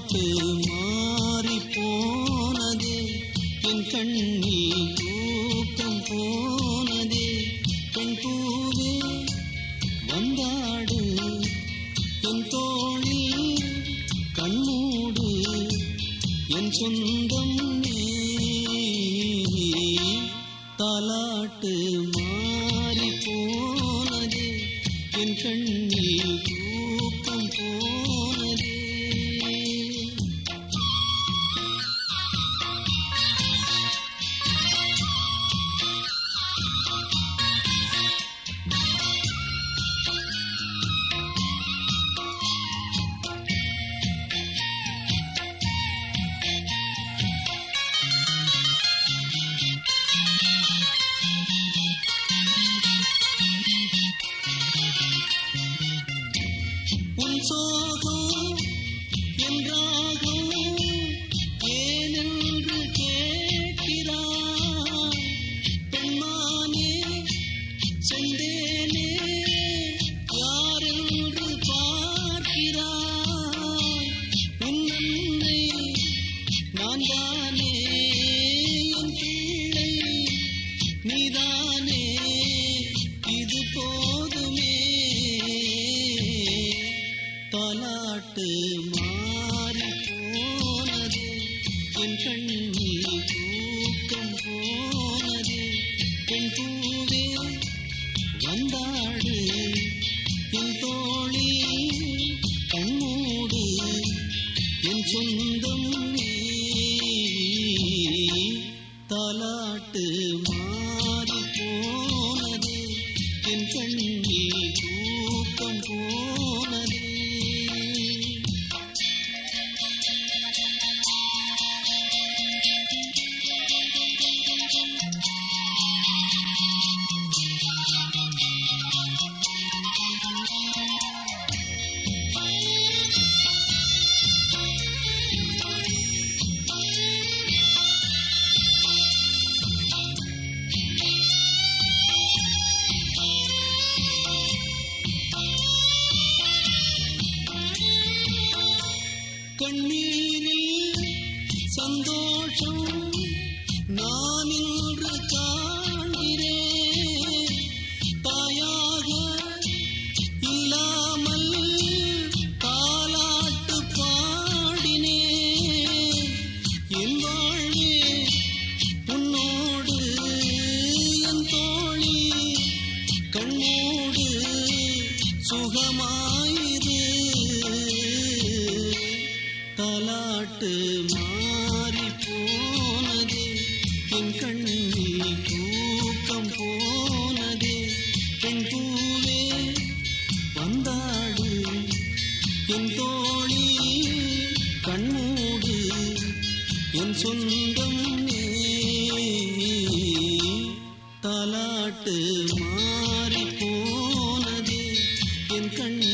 தாலாட்டு மாறி போனதே என் கண்ணில் தூக்கம் போனதே பெண் பூவே வந்தாடு என் தோளில் கண்ணூடு என் சொந்தம் நீ தாலாட்டு மாறி போனதே என் கண்ணில் தூக்கம் போனதே உன் சோகம் என்றாகும் ஏனென்று கேட்கிறாய் பெண்மானே செந்தேனே யாரென்று பார்க்கிறாய் உன் அன்னை நான் தானே என் பிள்ளை நீதானே இது போதுமே தாலாட்டு மாறி போனது என் கண்ணில் தூக்கம் போனது பெண் பூவே வந்தாடு என் தோழி கண்ணூடு என் சொந்தம் நீ தாலாட்டு மாறி போனது என் கண்ணில் தூக்கம் போனது கண்ணீரில் சந்தோஷம் நான் இன்று காண்கிறேன் தாயாக இல்லாமல் தாலாட்டு பாடினேன் என் வாழ்வே உன்னோடு என் தோழி கண்ணோடு சுகமாயிரு தாலாட்டு மாறி போனதே என் கண்ணில் தூக்கம் போனதே பெண் பூவே வந்தாடு என் தோழி கண்ணூடு என் சொந்தம் நீ தாலாட்டு மாறி போனதே என் கண்